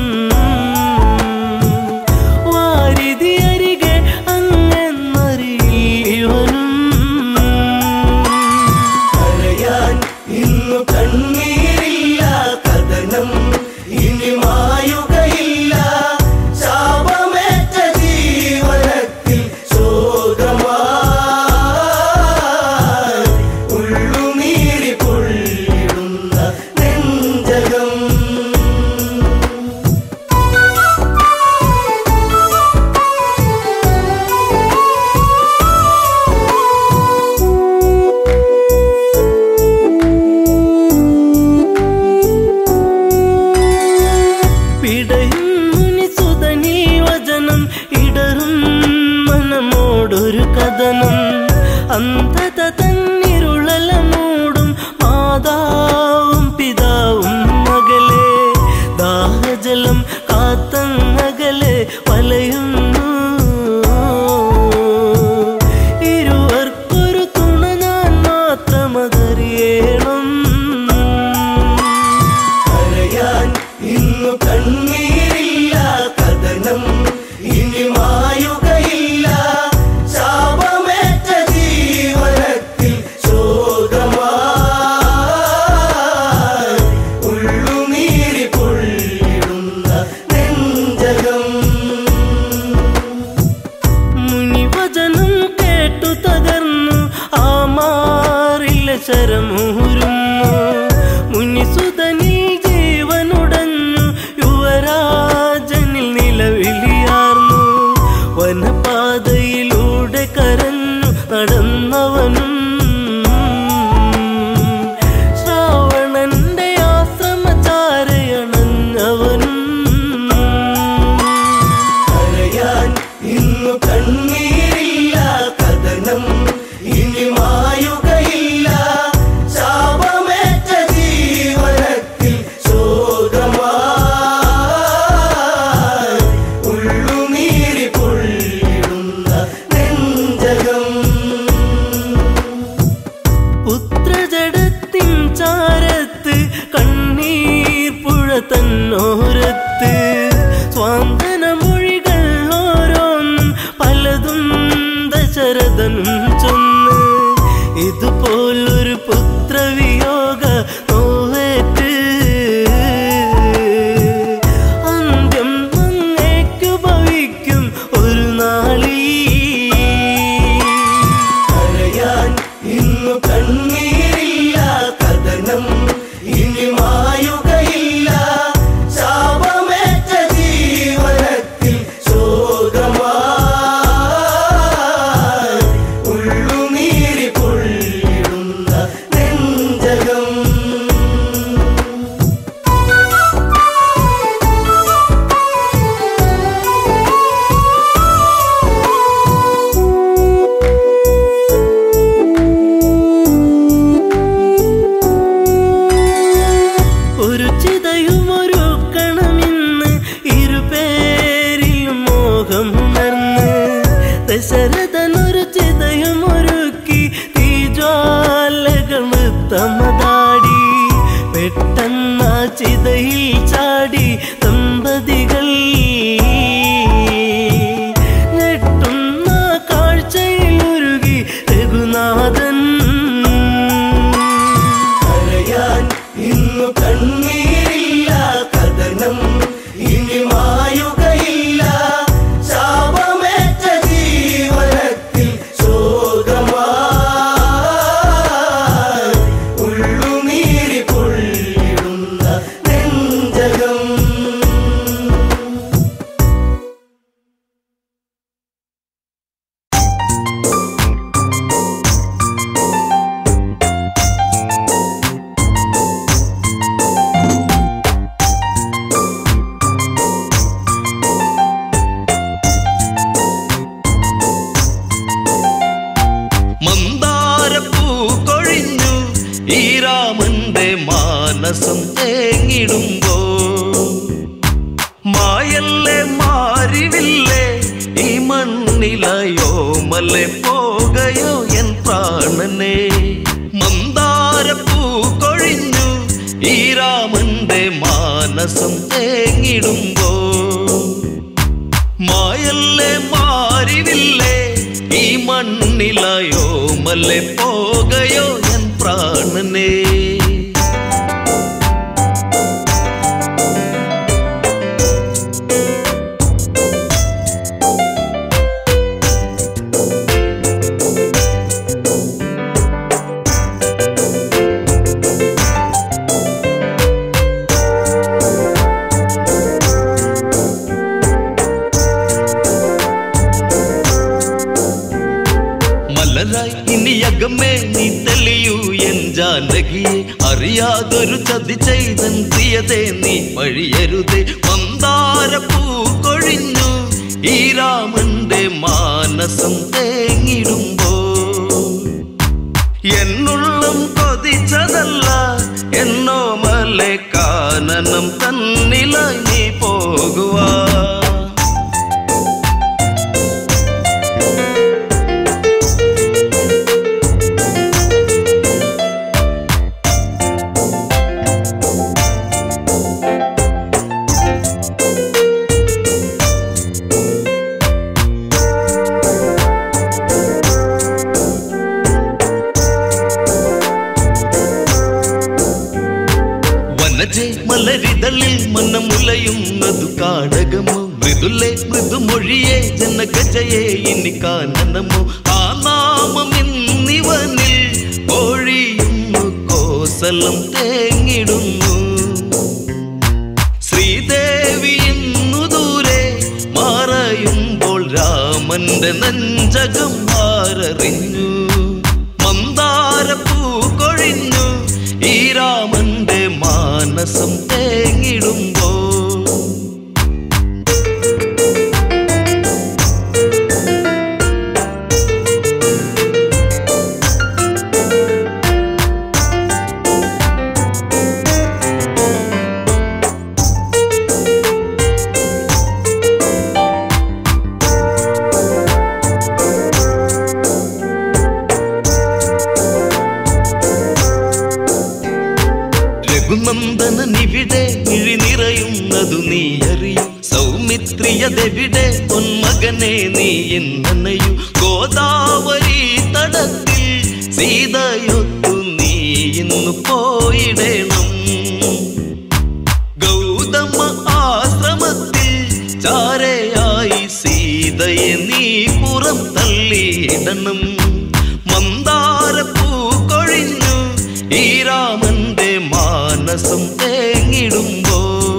[SPEAKER 3] വാരിതി അരികെ അങ്ങെന്നറിയിവനും
[SPEAKER 4] കരയാൻ ഇന്നു കണ്ണീരില്ല കഥനം ഇനി മായുകയില്ല ശാപമേറ്റ ജീവനത്തിൽ ശോകമായി ഉള്ളുനീരി പൊള്ളിടുന്ന നെഞ്ചകം
[SPEAKER 3] പിടയും മുനിസുതനീ വചനം ഇടറും മനമോടൊരു കഥനം അന്ധത തന്നിരുളല മൂടും മാതാവും പിതാവും മകളെ ദാഹജലം കാത്തങ്ങകലെ വലയുന്നു ഇരുവർക്കൊരു തുണ ഞാൻ മാത്രമതറിയണം
[SPEAKER 4] കരയാൻ ഇന്നു കണ്ണീരില്ല കഥനം ഇനി മായുകയില്ല ശാപമേറ്റ ജീവനത്തിൽ ശോകമായി ഉള്ളുനീരി പൊള്ളിടുന്ന നെഞ്ചകം
[SPEAKER 3] മുനിവചനം കേട്ടു തകർന്നു ആ മാറില്ല ശരമൂരുന്നു മുനിസുതനിൽ ജീവനുടഞ്ഞു യുവരാജനിൽ നിലവിളിയാർന്നു വനപാതയിലൂടെ കരഞ്ഞു നടന്നവനും ശ്രാവണന്റെ ആശ്രമചാരയണഞ്ഞവനും
[SPEAKER 4] കരയാൻ ഇന്നു കണ്ണീരില്ല കഥനം ഇനി മായുകയില്ല ശാപമേറ്റ ജീവനത്തിൽ ശോകമായി ഉള്ളുനീരി പൊള്ളിടുന്ന നെഞ്ചകം
[SPEAKER 3] പുത്രജടത്തിൻ ചാരത്ത് കണ്ണീർ പുഴ തന്നോരത്ത് സ്വാന്തന മൊഴികൾ ഓരോന്നും പലതും ദശരഥനും ചൊന്ന് ഇതുപോലൊരു പുത്രവിയോഗ നോവേറ്റ് അന്ത്യം അങ്ങേക്കു ഭവിക്കും ഒരു നാളീ
[SPEAKER 4] കരയാൻ ഇന്നു കണ്ണീരില്ല കഥനം ഇനി മായുകയില്ല ശാപമേറ്റ ജീവനത്തിൽ ശോകമായി ഉള്ളുനീരി പൊള്ളിടുന്ന നെഞ്ചകം
[SPEAKER 3] ഒരു ചിതയും ഒരു കണമിന്ന് ഇരുപേരിലും മോഹമുണർന്ന് ദശരഥനൊരു ചിതയും ഒരുക്കി തീജ്വാലകൾ തമതാടി പെട്ടെന്ന ചിതയിൽ ചാടി ദമ്പതികൾ ഞെട്ടുന്ന കാഴ്ചയിൽ ഉരുകി രഘുനാഥൻ
[SPEAKER 4] കരയാൻ ഇന്നു കണ്ണീരില്ല കഥനം ഇനി മായുകയില്ല ശാപമേറ്റ ജീവനത്തിൽ ശോകമായി ഉള്ളുനീരി പൊള്ളിടുന്ന നെഞ്ചകം
[SPEAKER 5] മന്ദാരപ്പൂ കൊഴിഞ്ഞു ഈ രാമന്റെ മാനസം തേങ്ങിടുമ്പോ മായല്ലേ മാ മാറിവില്ലേ ഈ മണ്ണിലയോ മല്ലെ പോകയോ എൻ പ്രാണനെ മന്ദാരപ്പൂ കൊഴിഞ്ഞു ഈ രാമന്റെ മാനസം തേങ്ങിടുമ്പോ മായല്ലേ മാറിവില്ലേ ഈ മണ്ണിലയോ മല്ലെ പോകയോ എൻ പ്രാണനെ മലരായി ഇനി അകമേ നീ തെളിയൂ എൻ ജാനകിയെ അറിയാതൊരു ചതി ചെയ്തൻ പ്രിയതേ നീ വഴിയരുതേ മന്ദാരപ്പൂ കൊഴിഞ്ഞു ഈ രാമന്റെ മാനസം തേങ്ങിടുമ്പോ എന്നുള്ളം കൊതിച്ചതല്ല എന്നോ മലെ കാനനം തന്നിലായി നീ പോകുവാ വനജെ മലരിതളിൽ മനമുലയുന്നതു കാടകമോ മൃദുലെ മൃദുമൊഴിയെ ജനഗജയെ ഇനി കാനനമോ ആ നാമം ഇന്നിവനിൽ ഒഴിയുന്നു കോസലം തേങ്ങിടുന്നു ശ്രീദേവി ഇന്നു ദൂരെ മറയുമ്പോൾ രാമന്റെ നെഞ്ചകം ആരറിഞ്ഞു മന്ദാരപ്പൂ കൊഴിഞ്ഞു ഈ രാമന്റെ മാനസം തേങ്ങിടുമ്പോ രഘുനന്ദനനിവിടെ മിഴി നിറയുന്നതു നീ അറിയും സൗമിത്രിയതെവിടെ പൊന്മകനെ നീ എന്നനയു ഗോദാവരി തടത്തിൽ സീതയൊത്തു നീ ഇന്നു പോയിടണം ഗൗതമ ആശ്രമത്തിൽ ചാരയായി സീതയെ നീ പുറം തള്ളിയിടണം മന്ദാരപ്പൂ കൊഴിഞ്ഞു ഈ രാമന്റെ മാനസം തേങ്ങിടുമ്പോ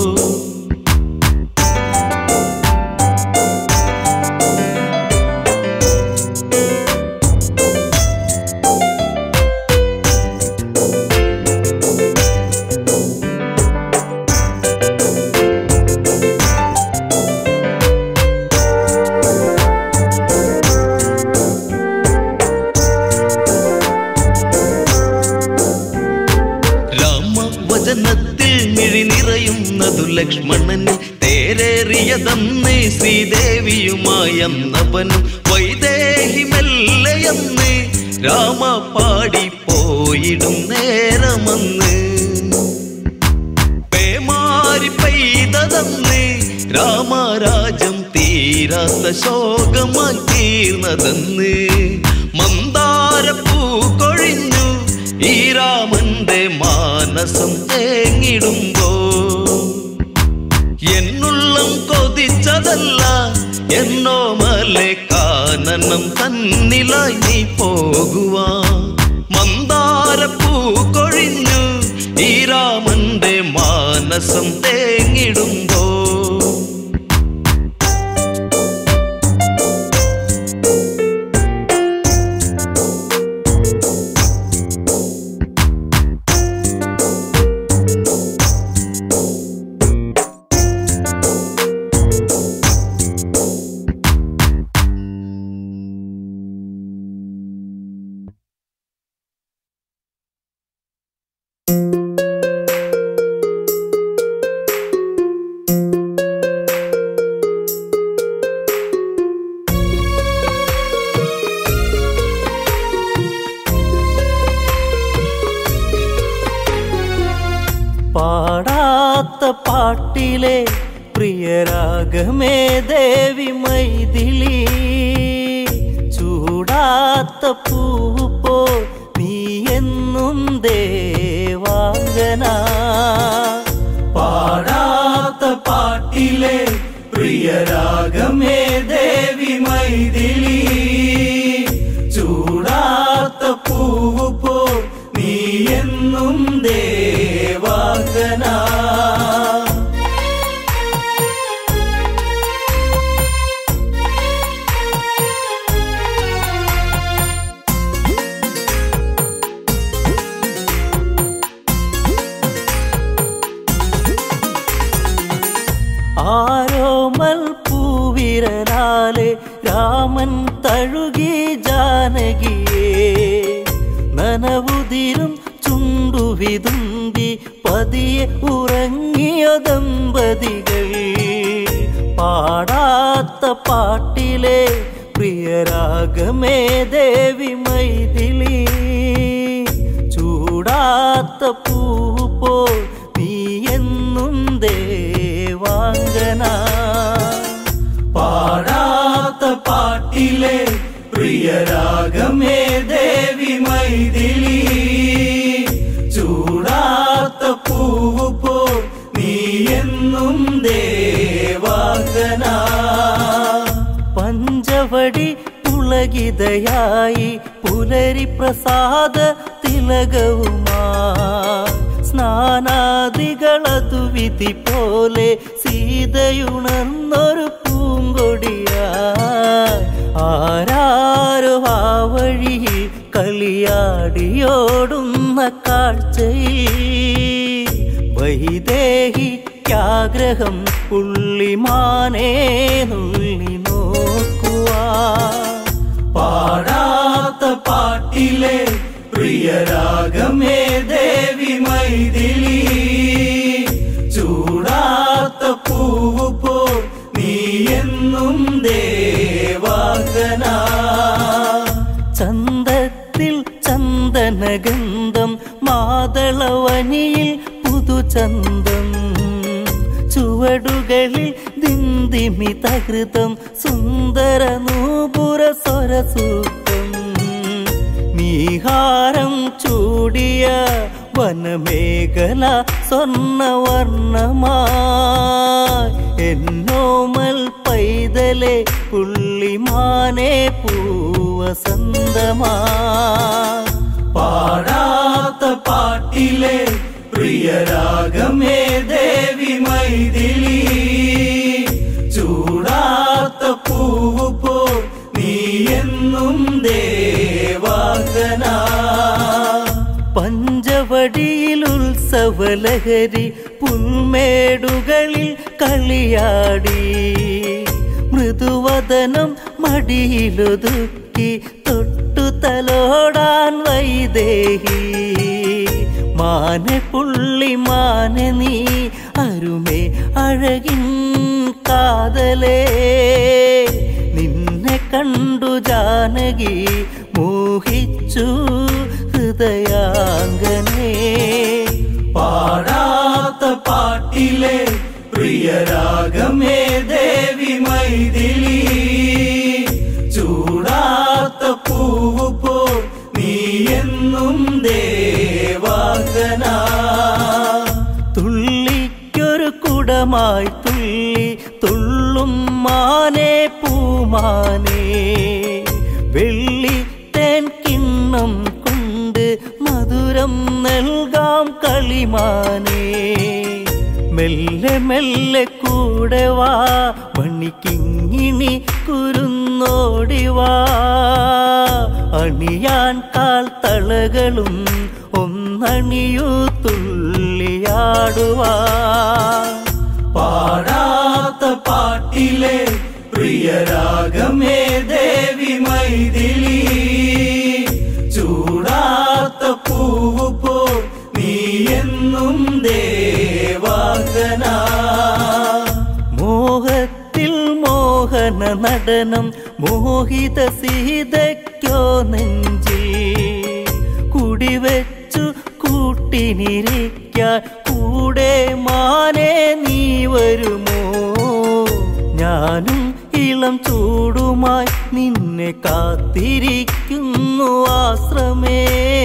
[SPEAKER 5] രാമവചനത്തിൽ മിഴി നിറയുന്നതു ലക്ഷ്മണന് തേരേറിയതന്ന് ശ്രീദേവിയുമായന്നവനും വൈദേഹി മെല്ലയന്ന് രാമ പാടി പോയിടും നേരമന്ന് പേമാരി പെയ്തതന്ന് രാമരാജം തീരാത്ത ശോകമായി തീർന്നതെന്ന് മന്ദാരപ്പൂ കൊഴിഞ്ഞു ഈ രാമന്റെ മാനസം തേങ്ങിടുമ്പോ എന്നുള്ളം കൊതിച്ചതല്ല എന്നോ മലെ കാനനം തന്നിലായി നീ പോകുവാ മന്ദാരപ്പൂ കൊഴിഞ്ഞു ഈ രാമന്റെ മാനസം തേങ്ങിടുമ്പോ
[SPEAKER 3] പാട്ടിലെ പ്രിയരാഗമേ ദേവി മൈഥിലി ചൂടാത്ത പൂവ് പോ നീ എന്നും ദേവാംഗന
[SPEAKER 2] പാടാത്ത പാട്ടിലെ പ്രിയരാഗമേ ദേവി മൈഥിലി ചൂടാത്ത പൂവ് പോ നീ എന്നും ദേവാംഗന
[SPEAKER 3] ആരോമൽ പൂവിരലാലെ രാമൻ തഴുകി ജാനകിയെ നനവുതിരും ചുണ്ടുവിതുമ്പി പതിയെ ഉറങ്ങിയ ദമ്പതികൾ പാടാത്ത പാട്ടിലെ പ്രിയരാഗമേ ദേവി മൈഥിലി ചൂടാത്ത പൂ പോ നീ എന്നും ദേവാംഗന
[SPEAKER 2] പാടാത്ത പാട്ടിലെ പ്രിയരാഗമേ ദേവി മൈഥിലി ചൂടാത്ത പൂവ് പോ നീ എന്നും ദേവാംഗന
[SPEAKER 3] പഞ്ചവടി പുളകിതയായി പുലരി പ്രസാദ തിലകവുമാ സ്നാനാദികളതു വിധി പോലെ സീതയുണർന്നൊരു പൂങ്കൊടിയായി ആരാരോ ആ വഴിയിൽ കളിയാടിയോടുന്ന കാഴ്ചയിൽ വൈദേഹിക്കാഗ്രഹം പുള്ളിമാനേ നുള്ളി നോക്കുവാ
[SPEAKER 2] പാടാത്ത പാട്ടിലെ പ്രിയരാഗമേ ദേവി മൈഥിലി ചൂടാത്ത പൂവ് പോ നീ എന്നും ദേവാംഗന
[SPEAKER 3] ചന്തത്തിൽ ചന്ദനഗന്ധം മാതളവനിയിൽ പുതുചന്തം ചുവടുകളിൽ ദിന്തിമി തകൃതം സുന്ദര നൂപുര സ്വരസൂക്തം നീഹാരം ചൂടിയ വനമേഖല സ്വർണവർണ്ണമായി എന്നോമൽ പൈതലെ പുള്ളിമാനെ പൂവസന്തമാ
[SPEAKER 2] പാടാത്ത പാട്ടിലെ പ്രിയരാഗമേ ദേവി മൈഥിലി ചൂടാത്ത പൂവ് പോ നീ എന്നും ദേവാംഗന
[SPEAKER 3] പഞ്ചവടിയിൽ ഉത്സവലഹരി പുൽമേടുകളിൽ കളിയാടി മൃദുവദനം മടിയിലൊതുക്കി തൊട്ടു തലോടാൻ വൈദേഹി മാനെ പുള്ളി മാനെ നീ അരുമേ അഴകിൻ കാതലേ നിന്നെ കണ്ടു ജാനകി മോഹിച്ചു ഹൃദയാംഗനേ
[SPEAKER 2] പാടാത്ത പാട്ടിലെ പ്രിയരാഗമേ ദേവി മൈഥിലി ചൂടാത്ത പൂവ് പോ നീ എന്നും ദേവാംഗന
[SPEAKER 3] തുള്ളിക്കൊരു കുടമായി തുള്ളി തുള്ളും മാനെ പൂമാനെ വെള്ളി തേൻ കിണ്ണം കൊണ്ട് മധുരം നൽകാം കളിമാനെ മെല്ലെ മെല്ലെ കൂടെ വാ മണിക്കിങ്ങിണി കുരുന്നോടി വാ അണിയാൻ കാൽ തളകളും ഒന്നണിയൂ തുള്ളിയാടുവാ
[SPEAKER 2] പാടാത്ത പാട്ടിലെ പ്രിയരാഗമേ ദേവി മൈഥിലി ചൂടാത്ത പൂവ് പോ നീ എന്നും ദേവാംഗന
[SPEAKER 3] മോഹത്തിൽ മോഹന നടനം മോഹിത സീതയ്ക്കോ നെഞ്ചിൽ കുടിവെച്ചു കൂട്ടിനിരിക്കാൻ കൂട കൂടെ മാനെ നീ വരുമോ ഞാനും ഇളം ചൂടുമായി നിന്നെ കാത്തിരിക്കുന്നു ആശ്രമേ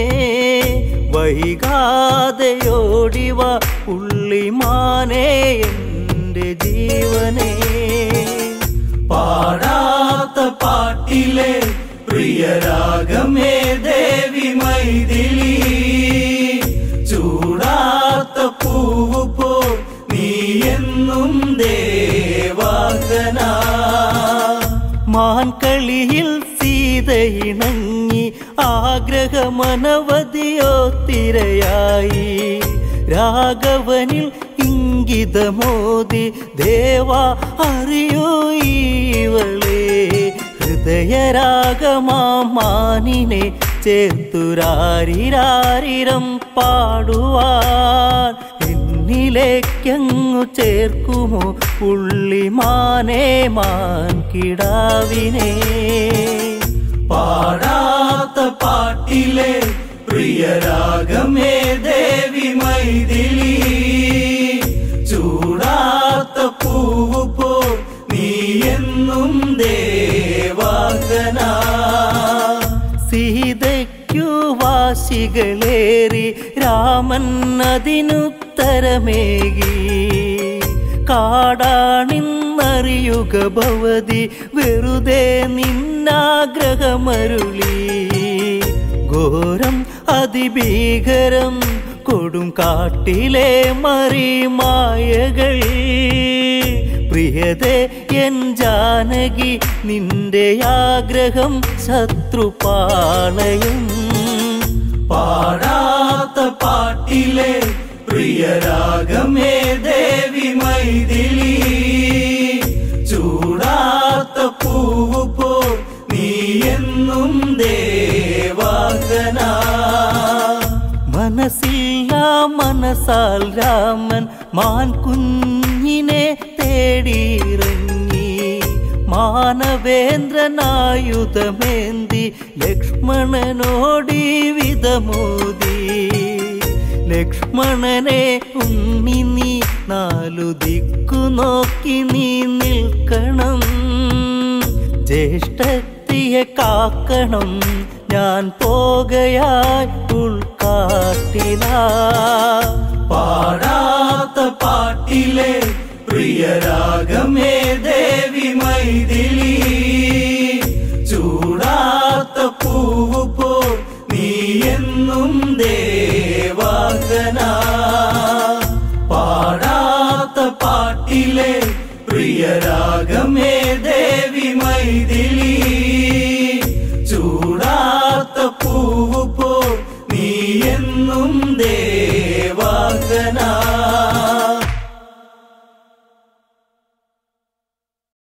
[SPEAKER 3] വൈകാതെയോടിവ ഉള്ളിമാനെ എൻ്റെ ജീവനേ
[SPEAKER 2] പാടാത്ത പാട്ടിലെ പ്രിയരാഗമേ ദേവി മൈഥിലി ചൂടാത്ത പൂവ് പോ നീ എന്നും ദേവാങ്കന
[SPEAKER 3] മാൻകളിയിൽ സീതയിണങ്ങി ആഗ്രഹമനവധിയോ തിരയായി രാഘവനിൽ ഇംഗിതമോദി ദേവ അറിയൂ ഈവളേ ഹൃദയരാഗമാനിനെ ചേർത്തുരാരിരാരിരം പാടുവാൻ എന്നിലേക്കങ്ങു ചേർക്കുമോ പുള്ളിമാനേ മാൻ കിടാവിനെ
[SPEAKER 2] പാടാത്ത പാട്ടിലെ പ്രിയരാഗമേ ദേവി മൈഥിലി ചൂടാത്ത പൂവ് പോ നീ എന്നും ദേവാങ്കന
[SPEAKER 3] സീതയ്ക്കു വാശികളേറി രാമൻ അതിനുത്തരമേകി കാടാണിന്നറിയുക ഭവതി വെറുതെ നിന്നാഗ്രഹമരുളി ഘോരം അതിഭീകരം കൊടും കാട്ടിലെ മറിമായകൾ പ്രിയതേ എൻ ജാനകി നിന്റെ ആഗ്രഹം ശത്രുപാളയം
[SPEAKER 2] പാടാത്ത പാട്ടിലെ പ്രിയരാഗമേ ദേവി മൈഥിലി ചൂടാത്ത പൂവ് പോ നീ എന്നും ദേവാങ്കന
[SPEAKER 3] മനസ്സില്ല മനസ്സാൽ രാമൻ മാൻ കുഞ്ഞിനെ തേടിയിറങ്ങി മാനവേന്ദ്രനായുധമേന്തി ലക്ഷ്മണനോടി വിധമോദി ലക്ഷ്മണനെ ഉണ്ണി നീ നാലു ദിക്കു നോക്കി നീ നിൽക്കണം ജ്യേഷ്ഠത്തിയെ കാക്കണം ഞാൻ പോകയായി ഉൾക്കാട്ടിലാ
[SPEAKER 2] പാടാത്ത പാട്ടിലെ പ്രിയരാഗമേ ദേവി മൈഥിലി ചൂടാത്ത പൂവ് പോ നീ എന്നും ദേവാങ്കന പാടാത്ത പാട്ടിലെ പ്രിയരാഗമേ